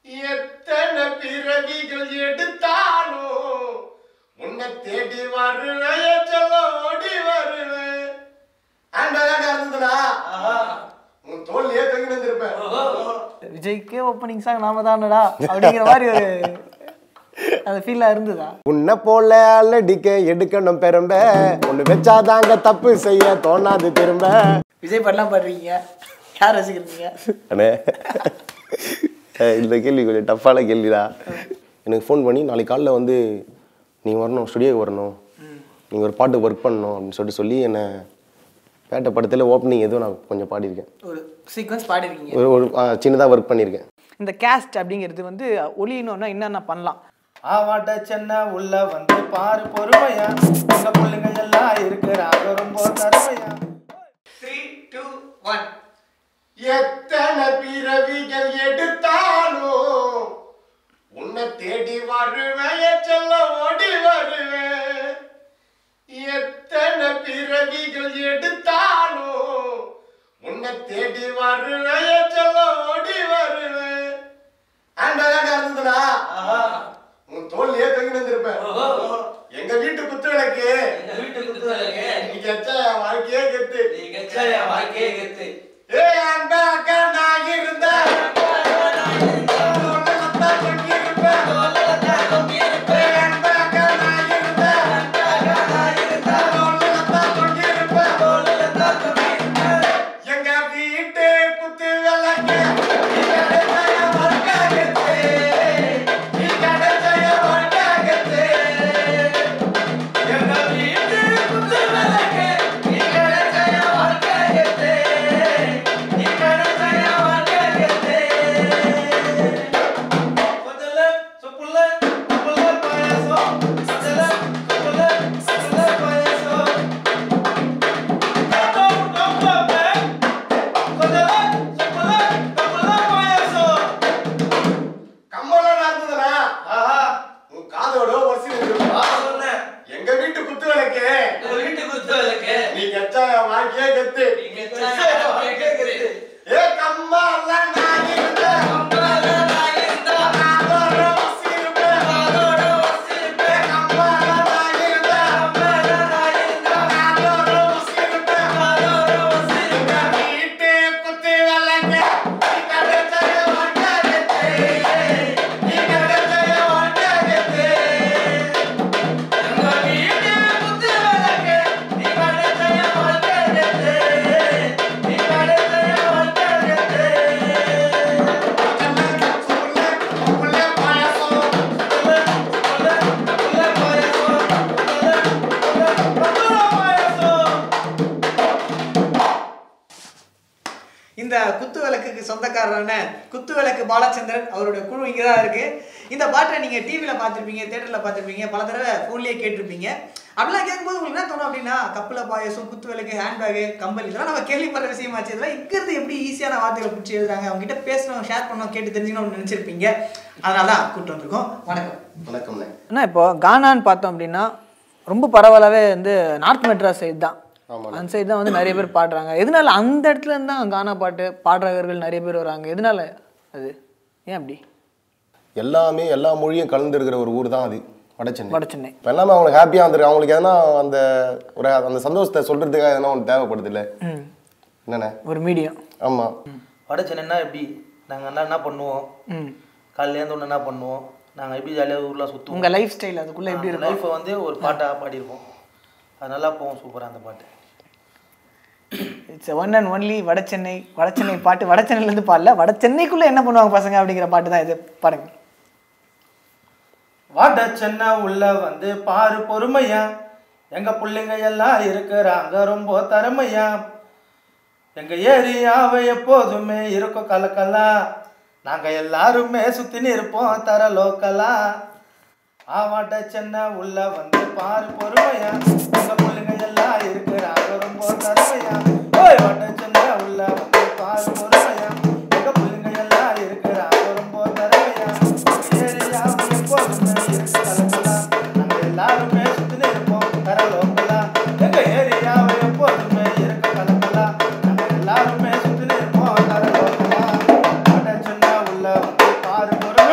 எத்தனை பிறவிகள் எடுத்தாலும் உன்னை தேடி வருவேன் சொல்ல ஓடி வருவேன் ஆண்டாக இருந்ததுனா உன் தோல்லையே தங்கி வந்திருப்பேன் விஜய்க்கே ஓப்பனிங் சாங் நாம தானடா அப்படிங்கிற மாதிரி ஒரு அந்த ஃபீலாக இருந்ததா உன்னை போல அல்லடிக்க எடுக்கணும் பெரும்ப ஒண்ணு வச்சாதாங்க தப்பு செய்ய தோணாது திரும்ப விஜய் பாட்டெலாம் பாடுறீங்க யார் ரசிக்கிறீங்க அண்ணே அஹ் இந்த கேள்வி கொஞ்சம் டஃப்பான கேள்விடா எனக்கு ஃபோன் பண்ணி நாளைக்கு காலைல வந்து நீங்கள் வரணும் ஸ்டுடியோக்கு வரணும் நீங்கள் ஒரு பாட்டு ஒர்க் பண்ணணும் அப்படின்னு சொல்லிட்டு சொல்லி என்னை பேட்டை படத்தில் ஓப்பனிங் எதுவும் நான் கொஞ்சம் பாடியிருக்கேன் ஒரு சீக்வன்ஸ் பாடிருக்கீங்க ஒரு ஒரு சின்னதாக ஒர்க் பண்ணியிருக்கேன் இந்த கேஸ்ட் அப்படிங்கிறது வந்து ஒளியணும்னா என்னென்ன பண்ணலாம் ஆவாட்ட சென்னை உள்ள வந்து பாரு பொறுமையா எங்க பிள்ளைங்க எல்லாம் இருக்கிறாங்க ரொம்ப தருமையா த்ரீ டூ ஒன் எத்தனை பிறவிகள் எடுத்தாலும் உன்னை தேடி வருவேன் சொல்ல ஓடி வருவேன் எத்தனை பிறவிகள் எடுத்தாலும் உன்னை தேடி வருவேன் சொல்ல ஓடி வருவேன் ஆண்டாக இருந்ததுனா உன் தோல்லையே தங்கி வந்திருப்பேன் எங்க வீட்டு குத்து விளக்கு நீ கெச்சா என் வாழ்க்கையே கெத்து ஏ அன்பா அக்கா நான் இருந்தேன் உன்னதான் தொங்கியிருப்பேன். ஏ அன்பா அக்கா நான் இருந்தேன். உன்னதான் தொங்கியிருப்பேன். எங்க வீட்டு குத்து விளக்கு நீ கிடைச்ச என் வாழ்க்கையகத்து. நீ கிடைச்ச என் வாழ்க்கையகத்து. எங்க வீட்டு குத்து விளக்கு நீ கிடைச்ச என் வாழ்க்கையகத்து. நீ கிடைச்ச என் வாழ்க்கையகத்து. கொஞ்சல சுப்புல சுப்புல பாயாசம் கொஞ்சல சுப்புல சுப்புல பாயாசம் கட்டோ கம்பே கொஞ்சல சுப்புல சுப்புல பாயாசம் கம்மலா இருந்ததுனா ஆஹா உன் காதோட ஒரிசி ஆ சொன்னேன் எங்க வீட்டு குத்து விளக்கு வீட்டு குத்துவலுக்கு நீ கெச்சா என் வாழ்க்கையே கெத்து ஏ கம்மால நான் இருந்தேன் காதோட ஒரிசி இருப்பேன். ஏ கம்மால நான் இருந்தேன் காதோட ஒரிசி இருப்பேன். எங்க வீட்டு குத்து விளக்கு நீ கிடைச்ச என் வாழ்க்கையே கெத்து. நீ கிடைச்ச என் வாழ்க்கையே கெத்து. சுப்புல, சுப்புல பாயாசம். இந்த குத்து விளக்குக்கு சொந்தக்காரரான குத்து விளக்கு பாலச்சந்திரன் அவருடைய குழு இங்கே தான் இருக்கு இந்த பாட்டை நீங்கள் டிவியில் பார்த்துருப்பீங்க தேட்டரில் பார்த்துருப்பீங்க பல தடவை ஃபோன்லேயே கேட்டிருப்பீங்க அப்படிலாம் கேட்கும்போது உங்களுக்கு என்ன தோணும் அப்படின்னா கப்பில் பாயசம் குத்து விளக்கு ஹேண்ட்பேகு கம்பல் இதெல்லாம் நம்ம கேள்விப்படுற விஷயமாச்சு இதெல்லாம் இங்கிருந்து எப்படி ஈஸியான வார்த்தைகளை பிடிச்சி எழுதுறாங்க அவங்க கிட்ட பேசணும் ஷேர் பண்ணணும் கேட்டு தெரிஞ்சுக்கணும்னு நினச்சிருப்பீங்க அதனால தான் கூப்பிட்டு வந்திருக்கோம் வணக்கம் வணக்கம்ண்ணே அண்ணா இப்போ கானான்னு பார்த்தோம் அப்படின்னா ரொம்ப பரவலாகவே வந்து நார்த் மெட்ராஸ் சைடு தான் ஆமாண்ணே. அந்த சைடு தான் வந்து நிறைய பேர் பாடுறாங்க எதனால அந்த இடத்துல இருந்து தான் கானா பாட்டு பாடுறவர்கள் நிறைய பேர் வராங்க எதனால அது ஏன் அப்படி எல்லாமே எல்லா மொழியும் கலந்து இருக்கிற ஒரு ஊர் தான் அது வடச்சென்னை வட சென்னை இப்போ எல்லாமே அவங்களுக்கு ஹாப்பியாக வந்துருக்கு அவங்களுக்கு எதனா அந்த ஒரு அந்த சந்தோஷத்தை சொல்கிறதுக்காக எதனா ஒன்று தேவைப்படுது இல்லை ம் என்னண்ணே ஒரு மீடியம் ஆமாம் வட சென்னைன்னா எப்படி நாங்கள் என்ன என்ன பண்ணுவோம் ம் காலையிலேருந்து ஒன்று என்ன பண்ணுவோம் நாங்கள் எப்படி ஜாலியாக ஊர்லாம் சுற்றுவோம் உங்கள் லைஃப் ஸ்டைல் அதுக்குள்ளே எப்படி இருக்கும் லைஃப்பை வந்து ஒரு பாட்டாக பாடியிருப்போம் அது நல்லா போகும் சூப்பராக அந்த பாட்டு இட்ஸ் ஒன் அண்ட் ஒன்லி வட சென்னை வட சென்னை பாட்டு வட சென்னையிலேருந்து பாடல வட சென்னைக்குள்ளே என்ன பண்ணுவாங்க பசங்க அப்படிங்கிற பாட்டு தான் இது பாருங்க வாட சென்னை உள்ள வந்து பாரு பொறுமையா எங்க பிள்ளைங்க எல்லாம் இருக்கிறாங்க ரொம்ப திறமையா எங்க ஏரியாவை எப்போதுமே இருக்கும் கலக்கலா நாங்க எல்லாருமே சுத்தின்னு இருப்போம் தர லோக்கலா ஆவாட்ட சென்னை உள்ள வந்து பாரு பொறுமையா எங்க பிள்ளைங்க எல்லாம் இருக்கிறாங்க ரொம்ப திறமையா ஓய் வாட்ட சென்னை உள்ள வந்து பாரு பொறுமையா எங்க பிள்ளைங்க எல்லாம் இருக்கிறாங்க ரொம்ப திறமையா ஏரியாவை எப்போதுமே இருக்கு கலக்கலா நாங்க எல்லாருமே சுத்தின்னு இருப்போம் தர லோக்கலா எங்க ஏரியாவை எப்போதுமே இருக்கு கலக்கலா நாங்க எல்லாருமே சுத்தின்னு இருப்போம் தர லோக்கலா வாட்ட சென்னை உள்ள வந்து பாரு பொறுமையா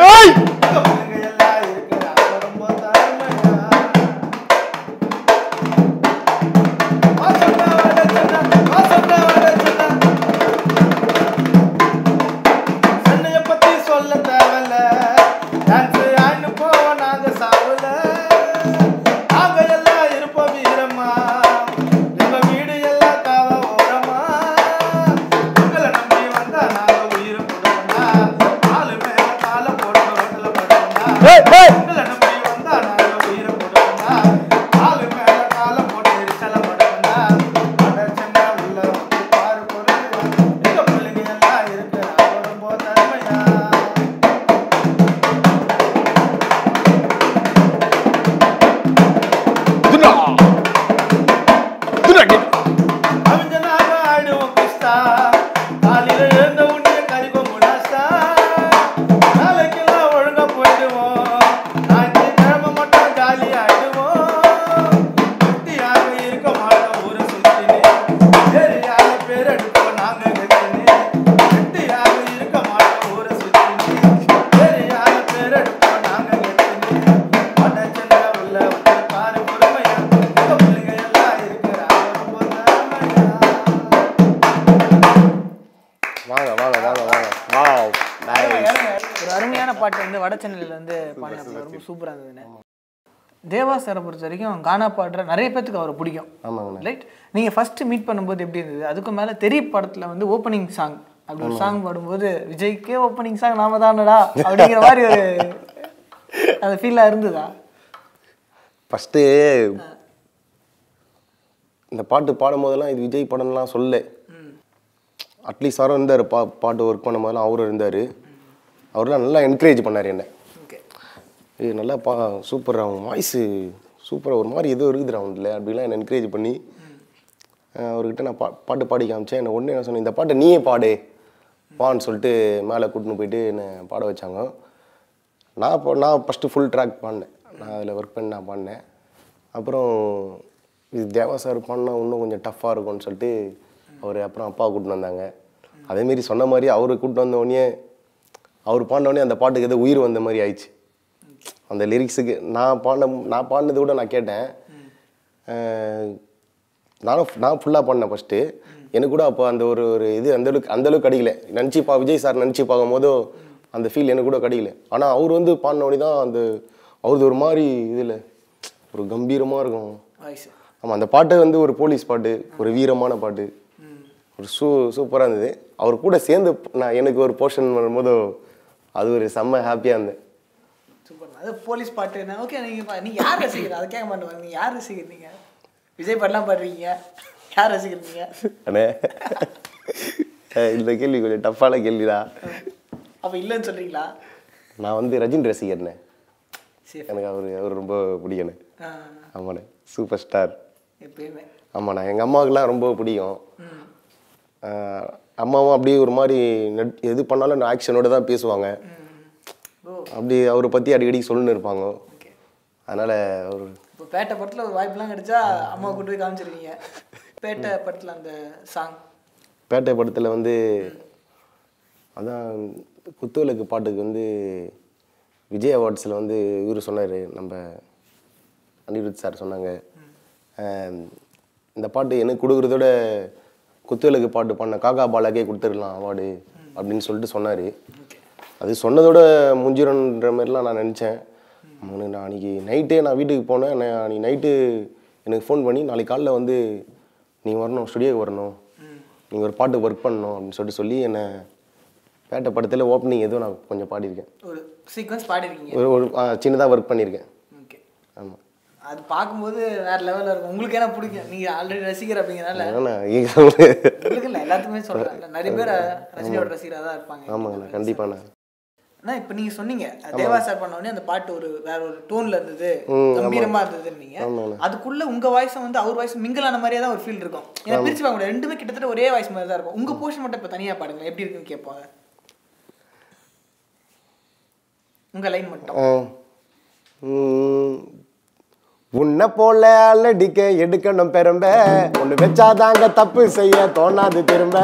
சொல்ல தேவையில்ல டான்ஸ் ஆடினு போவோம் நாங்க சாவுல நாங்க எல்லாம் இருப்போம் வீரமா எங்க வீடு எல்லாம் காவ ஓரமா உங்களை நம்பி வந்தா நாங்க உயிரை கொடுக்கண்டா காலு மேல கால போட்டு ரோட்ல படுக்கண்டா ஏய், ஏய். உங்களை நம்பி வந்தா நாங்க உயிரை கொடுக்கண்டா காலு மேல கால போட்டு எரிச்சல படுக்கண்டா அட சென்னை உள்ள வந்து பாரு பொருள் எங்க பிள்ளைங்க எல்லாம் இருக்கிறாங்க ரொம்ப தருமையா துண்டா துண்டா கே அவங்க நாங்க ஆடுவோம் கிறிஸ்தா காலையில எழுந்த உடனே கறிப்போம் முடாஸ்தா நாளைக்கெல்லாம் ஒழுங்கா போயிடுவோம் ஞாயிற்றுக்கிழமை மட்டும் ஜாலி ஆயிடுவோம் வெட்டியாக இருக்க மாட்டோம் ஊரை சுத்தினே ஏரியால பேர் எடுப்போம் நாங்க கெட்டினே வெட்டியாக இருக்க மாட்டோம் ஊரை சுத்தினே ஏரியால பேர் எடுப்போம் நாங்க கெட்டினே அட சென்னை உள்ள வந்து பாரு பொறுமையா உங்க பிள்ளைங்க எல்லாம் இருக்கிறாங்க ரொம்ப திறமையா வாங்க வாங்க வாங்க வாங்க வாவ் நைஸ் ஒரு அருமையான பாட்டு வந்து வட சென்னையில வந்து பாடினாப்புல ரொம்ப சூப்பரா இருந்ததுண்ணே தேவா சாரை பொறுத்த வரைக்கும் கானா பாடுற நிறைய பேத்துக்கு அவரை பிடிக்கும் ஆமாங்கண்ணே ரைட் நீங்க ஃபர்ஸ்ட் மீட் பண்ணும்போது எப்படி இருந்தது அதுக்கு மேல தெரிய படத்துல வந்து ஓப்பனிங் சாங் அப்படி ஒரு சாங் பாடும்போது விஜய்க்கே ஓப்பனிங் சாங் நாம தானடா அப்படிங்கிற மாதிரி ஒரு அது ஃபீலாக இருந்ததா ஃபஸ்ட்டு இந்த பாட்டு பாடும் போதெல்லாம் இது விஜய் படம்லாம் சொல்ல அட்லீஸ்ட் அவரும் இருந்தார் பா பாட்டு ஒர்க் பண்ணும் போதெல்லாம் அவரும் இருந்தார் அவரெல்லாம் நல்லா என்கரேஜ் பண்ணார் என்ன ஓகே ஏய் நல்லா பா சூப்பர் அவன் வாய்ஸு சூப்பராக ஒரு மாதிரி ஏதோ இருக்குது அவன்ல அப்படிலாம் என்னை என்கரேஜ் பண்ணி அஹ் அவர்கிட்ட நான் பா பாட்டு பாடி காமிச்சேன் என்ன ஒன்று என்ன சொன்னேன் இந்த பாட்டை நீயே பாடு வான்னு சொல்லிட்டு மேலே கூட்டின்னு போயிட்டு என்னை பாட வச்சாங்க நான் இப்போ நான் ஃபஸ்ட்டு ஃபுல் ட்ராக் பாடினேன் நான் அதில் ஒர்க் பண்ணி நான் பாடினேன் அப்புறம் இது தேவா சார் பாடினா இன்னும் கொஞ்சம் டஃப்பாக இருக்கும்னு சொல்லிட்டு அவர் அப்புறம் அப்பா கூட்டின்னு வந்தாங்க அதேமாரி சொன்ன மாதிரி அவர் கூட்டின்னு வந்த உடனே அவர் பாடின உடனே அந்த பாட்டுக்கு ஏதோ உயிர் வந்த மாதிரி ஆயிடுச்சு அந்த லிரிக்ஸுக்கு நான் பாடின நான் பாடினது கூட நான் கேட்டேன் அஹ் நானும் நான் ஃபுல்லாக பாடினேன் ஃபஸ்ட்டு எனக்கு கூட அப்போ அந்த ஒரு ஒரு இது அந்த அளவுக்கு அந்த அளவுக்கு கிடைக்கல நினச்சி பா விஜய் சார் நினச்சி பார்க்கும்போதோ அந்த ஃபீல் எனக்கு கூட கிடைக்கல ஆனால் அவர் வந்து பாடின உடனே தான் அந்த அவரது ஒரு மாதிரி இதில் ஒரு கம்பீரமாக இருக்கும் வாய்ஸ் ஆமாம் அந்த பாட்டு வந்து ஒரு போலீஸ் பாட்டு ஒரு வீரமான பாட்டு ஒரு சூ சூப்பராக இருந்தது அவர் கூட சேர்ந்து நான் எனக்கு ஒரு போர்ஷன் வரும்போது அது ஒரு செம்ம ஹாப்பியாக இருந்தேன் சூப்பர் அது போலீஸ் பாட்டு ஓகே நீங்க பா- நீங்க யார் ரசிகர் அதை கேட்க மாட்டேன் நீங்க யார் ரசிகர் நீங்க விஜய் பாட்டுலாம் பாடுறீங்க யார் ரசிகர் நீங்க அண்ணே அஹ் இந்த கேள்வி கொஞ்சம் டஃப்பான கேள்விதான் அப்ப இல்லைன்னு சொல்றீங்களா நான் வந்து ரஜினி ரசிகர்ண்ணே சரி எனக்கு அவர் அவர் ரொம்ப பிடிக்கண்ணே ஆ, ஆமாண்ணே சூப்பர் ஸ்டார் எப்பயுமே ஆமாண்ணா எங்கள் அம்மாவுக்குலாம் ரொம்ப பிடிக்கும் அஹ் அம்மாவும் அப்படியே ஒரு மாதிரி நட் எது பண்ணாலும் ஆக்ஷனோட தான் பேசுவாங்க ஓ அப்படி அவரை பற்றி அடிக்கடி சொல்லின்னு இருப்பாங்க ஓகே அதனால் அவர் இப்போ பேட்டை படத்தில் ஒரு வாய்ப்புலாம் கிடைச்சா அம்மா கூட்டு போய் காமிச்சிருக்கீங்க பேட்டை படத்தில் அந்த சாங் பேட்டை படத்தில் வந்து அதான் குத்துவிளக்கு பாட்டுக்கு வந்து விஜய் அவார்ட்ஸில் வந்து இவர் சொன்னார் நம்ம அனிருத் சார் சொன்னாங்க அஹ் இந்த பாட்டு எனக்கு கொடுக்குறதோட குத்துவிளக்கு பாட்டு பண்ண காக்கா பாலாக்கே கொடுத்துடலாம் அவார்டு அப்படின்னு சொல்லிட்டு சொன்னார் அது சொன்னதோட முஞ்சிரன்ற மாதிரிலாம் நான் நினச்சேன் அவனுக்கு நான் அன்றைக்கி நைட்டே நான் வீட்டுக்கு போனேன் நான் அன்றைக்கி நைட்டு எனக்கு ஃபோன் பண்ணி நாளைக்கு காலைல வந்து நீங்கள் வரணும் ஸ்டுடியோக்கு வரணும் நீங்கள் ஒரு பாட்டு ஒர்க் பண்ணணும் அப்படின்னு சொல்லிட்டு சொல்லி என்னை பேட்டை படத்தில் ஓப்பனிங் எதுவும் நான் கொஞ்சம் பாடியிருக்கேன் ஒரு சீக்வன்ஸ் பாடிருக்கீங்க ஒரு ஒரு சின்னதாக ஒர்க் பண்ணியிருக்கேன் ஓகே ஆமாம் அது பார்க்கும்போது வேற லெவலில் இருக்கும் உங்களுக்கு என்ன பிடிக்கும் நீங்கள் ஆல்ரெடி ரசிகர் அப்படிங்கிறனால ஏன்னா உங்களுக்கு இல்லை எல்லாத்துக்குமே சொல்கிறேன் நிறைய பேர் ரஜினியோட ரசிகராக தான் இருப்பாங்க ஆமாங்கண்ணா கண்டிப்பாண்ணா அண்ணா இப்போ நீங்கள் சொன்னீங்க தேவா சார் பண்ண உடனே அந்த பாட்டு ஒரு வேற ஒரு டோன்ல இருந்தது கம்பீரமா இருந்ததுன்னு நீங்க அதுக்குள்ள உங்க வாய்ஸும் வந்து அவர் வாய்ஸ் மிங்கிளான மாதிரியே தான் ஒரு ஃபீல் இருக்கும் ஏன்னா பிரிச்சு பார்க்க முடியாது ரெண்டுமே கிட்டத்தட்ட ஒரே வாய்ஸ் மாதிரி தான் இருக்கும் உங்க போர்ஷன் மட்டும் இப்போ தனியா பாடுங்க எப்படி இருக்குன்னு கேட்பாங்க உங்க லைன் மட்டும் உம், உன்னை போல அலடிக்க எடுக்கணும் பெரும்ப ஒன்று வச்சாதாங்க தப்பு செய்ய தோணாது திரும்ப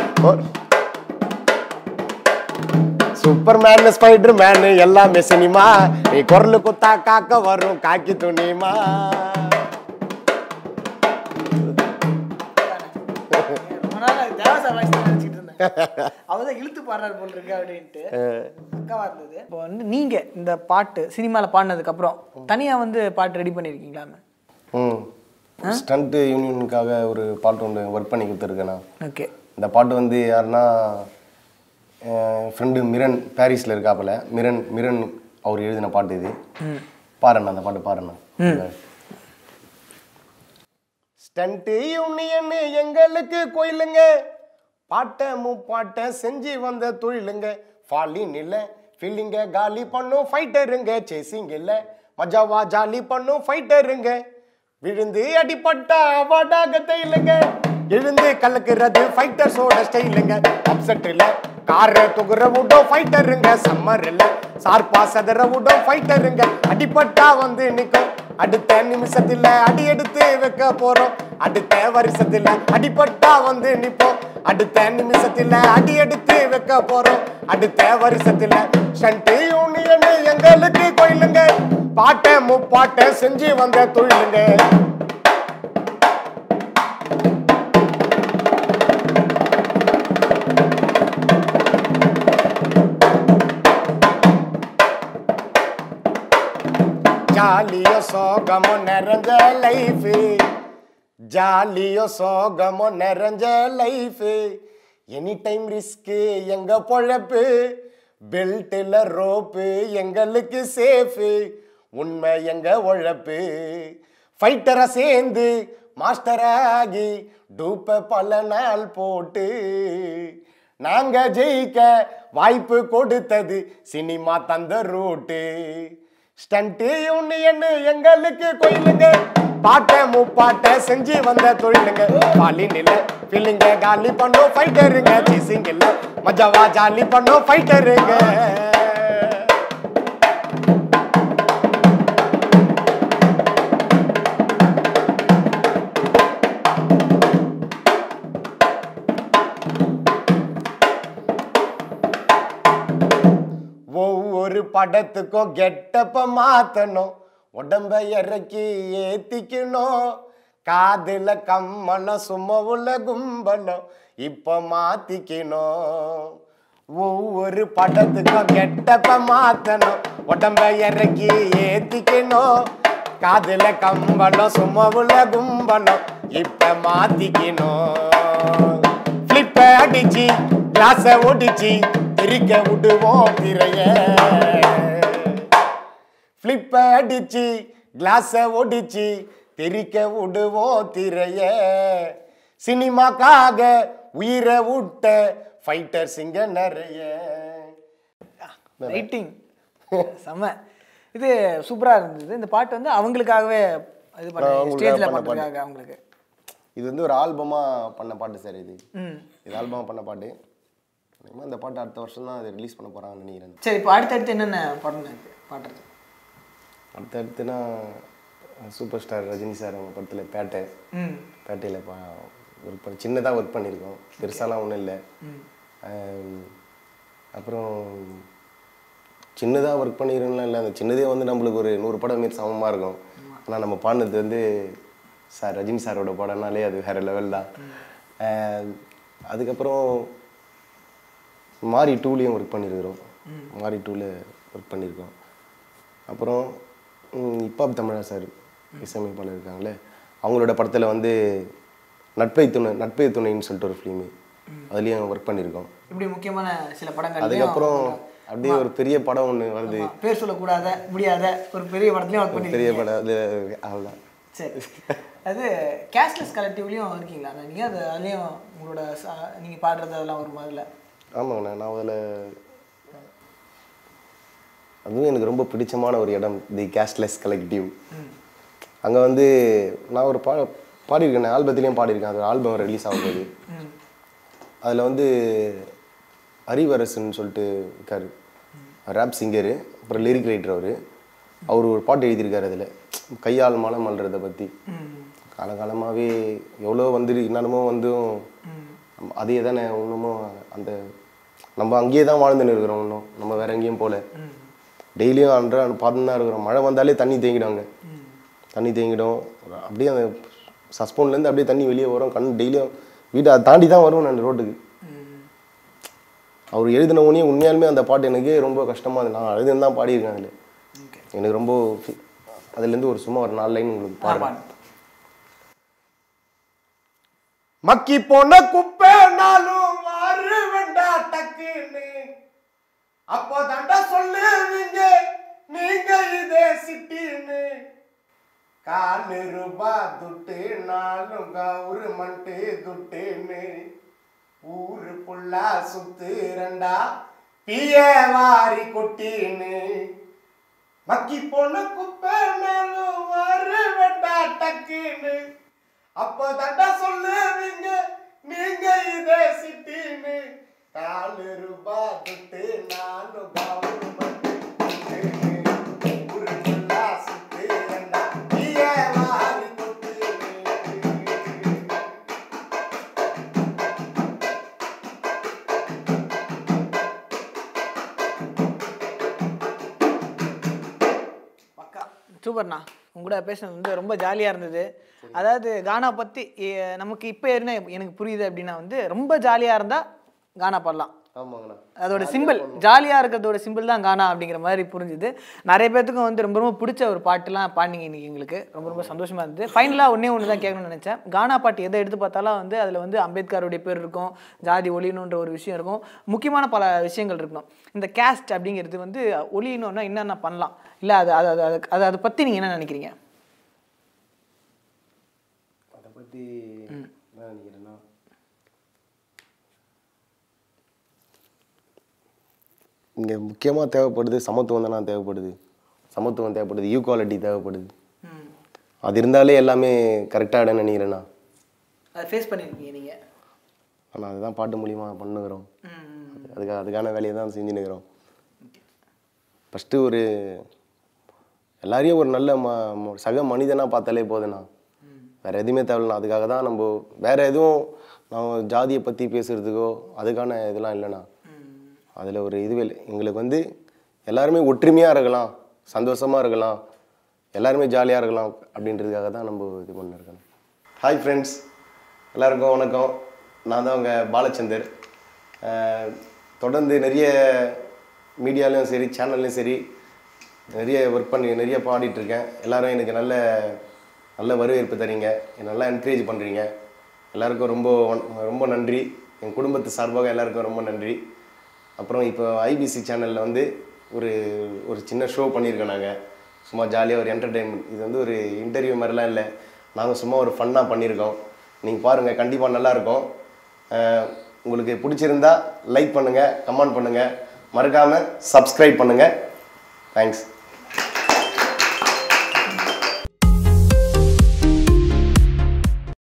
சூப்பர் மேன் ஸ்பைடர் மேன் எல்லாமே சினிமா நீ குரல் குத்தா காக்க வரும் காக்கி துணிமா ரொம்ப நாள் தேவா சார் வாய்ஸ் தான் நினச்சிட்டு இருந்தேன் அவர் தான் இழுத்து பாடுறாரு போல் இருக்கு அப்படின்ட்டு பக்காவா இருந்தது இப்போ வந்து நீங்க இந்த பாட்டு சினிமாவில் பாடினதுக்கு அப்புறம் தனியா வந்து பாட்டு ரெடி பண்ணியிருக்கீங்களான்னு ம் ஸ்டண்ட்டு யூனியனுக்காக ஒரு பாட்டு ஒன்று ஒர்க் பண்ணி கொடுத்துருக்கேன் நான் ஓகே இந்த பாட்டு வந்து யாருன்னா ஃப்ரெண்டு மிரன் பாரிஸில் இருக்காப்புல மிரன் மிரன் அவர் எழுதின பாட்டு இது பாருண்ணா அந்த பாட்டு பாருண்ணா ஸ்டண்ட்டு யூனியன் எங்களுக்கு கோயிலுங்க பாட்டை முப்பாட்டை செஞ்சு வந்த தொழிலுங்க ஃபாலின் இல்லை ஃபீலிங்க காலி பண்ணும் ஃபைட்டருங்க சேசிங் இல்லை மஜாவா ஜாலி பண்ணும் ஃபைட்டருங்க விழுந்து அடிப்பட்டா அவடாகத்தை இல்லைங்க எழுந்து கலக்குறது ஃபைட்டர்ஸோட ஸ்டைலுங்க அப்செட்டில் காரை துகுற விடும் ஃபைட்டருங்க சம்மரில் சார்பா சதற விடும் ஃபைட்டருங்க அடிப்பட்டா வந்து நிற்கும் அடுத்த நிமிஷத்துல அடி எடுத்து வைக்க போறோம் அடுத்த வருஷத்துல அடிப்பட்டா வந்து நிப்போம் அடுத்த நிமிஷத்துல அடி எடுத்து வைக்க போறோம் அடுத்த வருஷத்துல ஷண்டி யூனியன் எங்களுக்கு கோயிலுங்க பாட்டை முப்பாட்டை செஞ்சு வந்த தொழிலுங்க ஜாலியோ சோகமோ நிறைஞ்ச லைஃபு ஜாலியோ சோகமோ நிறைஞ்ச லைஃபு எனி டைம் ரிஸ்க்கு எங்க பொழப்பு பெல்ட்டில் ரோப்பு எங்களுக்கு சேஃபு உண்மை எங்க உழைப்பு ஃபைட்டரை சேர்ந்து மாஸ்டராகி டூப்பை பல நாள் போட்டு நாங்க ஜெயிக்க வாய்ப்பு கொடுத்தது சினிமா தந்த ரூட்டு ஸ்டண்ட்டு யூனியன் எங்களுக்கு கோயிலுங்க பாட்டை முப்பாட்டை செஞ்சு வந்த தொழிலுங்க பாலின் இல்ல ஃபீலிங்க காலி பண்ணும் ஃபைட்டருங்க சீசிங் இல்ல மஜாவா ஜாலி பண்ணும் ஃபைட்டருங்க ஒவ்வொரு படத்துக்கும் கெட்டப்ப மாத்தணும் உடம்ப இறக்கி ஏத்திக்கணும் காதுல கம்மலம் சும்மா உள்ள கும்பலம் இப்ப மாத்திக்கணும் ஒவ்வொரு படத்துக்கும் கெட்டப்ப மாத்தணும் உடம்ப இறக்கி ஏத்திக்கணும் காதுல கம்பளம் சும்மா உள்ள கும்பலம் இப்ப மாத்திக்கணும் ஃபிளிப்ப அடிச்சு கிளாஸ ஒடிச்சு திரிக்க விடுவோம் திரைய ஃபிளிப்ப அடிச்சு கிளாஸ ஒடிச்சு திரிக்க விடுவோம் திரைய சினிமாக்காக உயிரை விட்ட ஃபைட்டர்ஸ் இங்க நிறைய ரைட்டிங் செம்ம இது சூப்பரா இருந்தது இந்த பாட்டு வந்து அவங்களுக்காகவே இது பண்ண அவங்களுக்காக ஸ்டேஜ்ல பண்ண பண்ணுறதுக்காக அவங்களுக்கு இது வந்து ஒரு ஆல்பமா பண்ண பாட்டு சார் இது ம் இது ஆல்பமா பண்ண பாட்டு அநேகமா இந்த பாட்டு அடுத்த வருஷம் தான் அதை ரிலீஸ் பண்ண போறாங்கன்னு நினைக்கிறேன் சரி இப்போ அடுத்தடுத்து என்னென்ன படம் இருக்கு பாடுறது அடுத்து அடுத்துனா சூப்பர் ஸ்டார் ரஜினி சார் அவங்க படத்தில் பேட்டை ம் பேட்டையில் பா ஒர்க் பண்ணி சின்னதாக ஒர்க் பண்ணியிருக்கோம் பெருசாலாம் ஒன்றும் இல்லை அப்புறம் சின்னதாக ஒர்க் பண்ணிக்கிறோம்லாம் இல்லை அந்த சின்னதே வந்து நம்மளுக்கு ஒரு நூறு படம் மாரி சமமாக இருக்கும் ஆனால் நம்ம பாடினது வந்து சார் ரஜினி சாரோட படம்னாலே அது வேறு லெவல் தான் அஹ் அதுக்கப்புறம் மாரி டூலையும் ஒர்க் பண்ணியிருக்கிறோம் மாரி டூவில் ஒர்க் பண்ணியிருக்கோம் அப்புறம் இப்பாப் தமிழா சார் இசையமைப்பாளர் இருக்காங்களே அவங்களோட படத்தில் வந்து நட்பை துணை நட்பை துணைன்னு சொல்லிட்டு ஒரு ஃபிலிமு அதுலேயும் ஒர்க் பண்ணியிருக்கோம் இப்படி முக்கியமான சில படங்கள் அதுக்கப்புறம் அப்படியே ஒரு பெரிய படம் ஒன்று வருது பேர் சொல்லக்கூடாத முடியாத ஒரு பெரிய படத்துலயும் ஒர்க் பண்ணி பெரிய படம் அது அவ்வளோதான் சரி அது கேஷ்லெஸ் கலெக்டிவ்லையும் இருக்கீங்களா நீங்கள் அது அதுலேயும் உங்களோட ச- நீங்க பாடுறது அதெல்லாம் வருமா அதில் ஆமாங்கண்ணா நான் அதில் அதுவும் எனக்கு ரொம்ப பிடிச்சமான ஒரு இடம் தி கேஷ்லெஸ் கலெக்டிவ் அங்கே வந்து நான் ஒரு பா பாடியிருக்கேன் ஆல்பத்துலேயும் பாடியிருக்கேன் அது ஆல்பம் ரிலீஸ் ஆகும்போது அதில் வந்து ஹரிவரசன் சொல்லிட்டு இருக்காரு ரேப் சிங்கரு அப்புறம் லிரிக் ரைட்டர் அவர் அவர் ஒரு பாட்டு எழுதியிருக்காரு அதில் கையால் மலம் மல்றதை பற்றி காலகாலமாகவே எவ்வளோ வந்து என்னென்னமோ வந்தும் அதே தானே இன்னமும் அந்த நம்ம அங்கேயே தான் வாழ்ந்துன்னு இருக்கிறோம் இன்னும் நம்ம வேற எங்கேயும் போகல டெய்லியும் அன்றா பார்த்து தான் இருக்கிறோம் மழை வந்தாலே தண்ணி தேங்கிடுவாங்க தண்ணி தேங்கிடும் அப்படியே அந்த சஸ்போன்லேருந்து அப்படியே தண்ணி வெளியே வரும் கண் டெய்லியும் வீட்டை அதை தாண்டி தான் வரும் நான் ரோட்டுக்கு அவர் எழுதின உடனே உண்மையாலுமே அந்த பாட்டு எனக்கு ரொம்ப கஷ்டமாக இருந்தது நான் அழுதுன்னு தான் பாடியிருக்கேன் அதில் ஓகே எனக்கு ரொம்ப ஃபி- அதுலேருந்து ஒரு சும்மா ஒரு நாலு லைன் உங்களுக்கு பாடுறேன் மக்கி போன குப்பை நாளும் மாறு வேண்டா டக்குன்னு அப்போ தாண்டா சொல்லுவீங்க நீங்க இதே சிட்டின்னு காலு ரூபா துட்டு நாலும் கவுரு மண்டு துட்டுன்னு ஊரு புள்ளா சுத்து ரெண்டா பிய வாரி கொட்டின்னு மக்கி போன குப்பை நாளும் மாறு வேண்டா டக்குன்னு அப்போ தண்டா சொல்லுவீங்க நீங்க இதே சிட்டின்னு நாலு ரூபா துட்டு நாலு கவுரு மட்டு துட்டுன்னு. ஊரு full-ஆ சுத்து ரெண்டா பிய வாரி கொட்டுன்னு. பக்கா சூப்பர்ண்ணா உங்க கூட பேசுனது வந்து ரொம்ப ஜாலியாக இருந்தது அதாவது கானா பற்றி நமக்கு இப்போ என்ன எனக்கு புரியுது அப்படின்னா வந்து ரொம்ப ஜாலியாக இருந்தால் கானா பாடலாம் ஆமாங்கண்ணா அதோட சிம்பிள் ஜாலியாக இருக்கிறதோட சிம்பிள் தான் கானா அப்படிங்கிற மாதிரி புரிஞ்சுது நிறைய பேத்துக்கும் வந்து ரொம்ப ரொம்ப பிடிச்ச ஒரு பாட்டுலாம் பாடினீங்க இன்னைக்கு எங்களுக்கு ரொம்ப ரொம்ப சந்தோஷமா இருந்தது ஃபைனலாக ஒன்றே ஒன்று தான் கேட்கணும்னு நினச்சேன் கானா பாட்டு எதை எடுத்து பார்த்தாலும் வந்து அதில் வந்து அம்பேத்கருடைய பேர் இருக்கும் ஜாதி ஒளியணுன்ற ஒரு விஷயம் இருக்கும் முக்கியமான பல விஷயங்கள் இருக்கணும் இந்த கேஸ்ட் அப்படிங்கிறது வந்து ஒளியணும்னா என்னென்ன பண்ணலாம் இல்லை அது அது அது அது- அது அதை பற்றி நீங்கள் என்ன நினைக்கிறீங்க அதை பற்றி என்ன நினைக்கிறேன்னா இங்கே முக்கியமாக தேவைப்படுது சமத்துவம் தானே தேவைப்படுது சமத்துவம் தேவைப்படுது ஈக்குவாலிட்டி தேவைப்படுது அது இருந்தாலே எல்லாமே கரெக்டாக நினைக்கிறேண்ணா அதை ஃபேஸ் பண்ணியிருக்கீங்க நீங்கள் ஆனால் அதுதான் பாட்டு மூலியமா பண்ணுகிறோம் அதுக்கு அதுக்கான வேலையை தான் செஞ்சுன்னுக்கிறோம் ஃபஸ்ட்டு ஒரு எல்லாரையும் ஒரு நல்ல ம ம- சக மனிதனாக பார்த்தாலே போதுண்ணா வேறு எதுவுமே தேவையில்ல அதுக்காக தான் நம்ம வேறு எதுவும் நம்ம ஜாதியை பற்றி பேசுகிறதுக்கோ அதுக்கான இதெல்லாம் இல்லைண்ணா அதில் ஒரு இதுவே இல்லை எங்களுக்கு வந்து எல்லாருமே ஒற்றுமையாக இருக்கலாம் சந்தோஷமாக இருக்கலாம் எல்லாருமே ஜாலியாக இருக்கலாம் அப்படின்றதுக்காக தான் நம்ம இது பண்ணிருக்கோம் ஹாய் ஃப்ரெண்ட்ஸ் எல்லாருக்கும் வணக்கம் நான் தான் உங்கள் பாலச்சந்தர் அஹ், தொடர்ந்து நிறைய மீடியாலையும் சரி சேனல்லையும் சரி நிறைய ஒர்க் பண்ணி நிறைய பாடிட்டு இருக்கேன் எல்லாரும் எனக்கு நல்ல நல்ல வரவேற்பு தரீங்க என்னை நல்லா என்கரேஜ் பண்ணுறீங்க எல்லாருக்கும் ரொம்ப வண- ரொம்ப நன்றி என் குடும்பத்து சார்பாக எல்லாருக்கும் ரொம்ப நன்றி அப்புறம் இப்போ ஐபிசி சேனலில் வந்து ஒரு ஒரு சின்ன ஷோ பண்ணியிருக்கோம் நாங்கள் சும்மா ஜாலியாக ஒரு என்டர்டெயின்மெண்ட் இது வந்து ஒரு இன்டர்வியூ மாதிரிலாம் இல்லை நாங்கள் சும்மா ஒரு ஃபன்னாக பண்ணியிருக்கோம் நீங்கள் பாருங்கள் கண்டிப்பாக நல்லாயிருக்கும் உங்களுக்கு பிடிச்சிருந்தா லைக் பண்ணுங்கள் கமெண்ட் பண்ணுங்கள் மறக்காமல் சப்ஸ்கிரைப் பண்ணுங்கள் தேங்க்ஸ்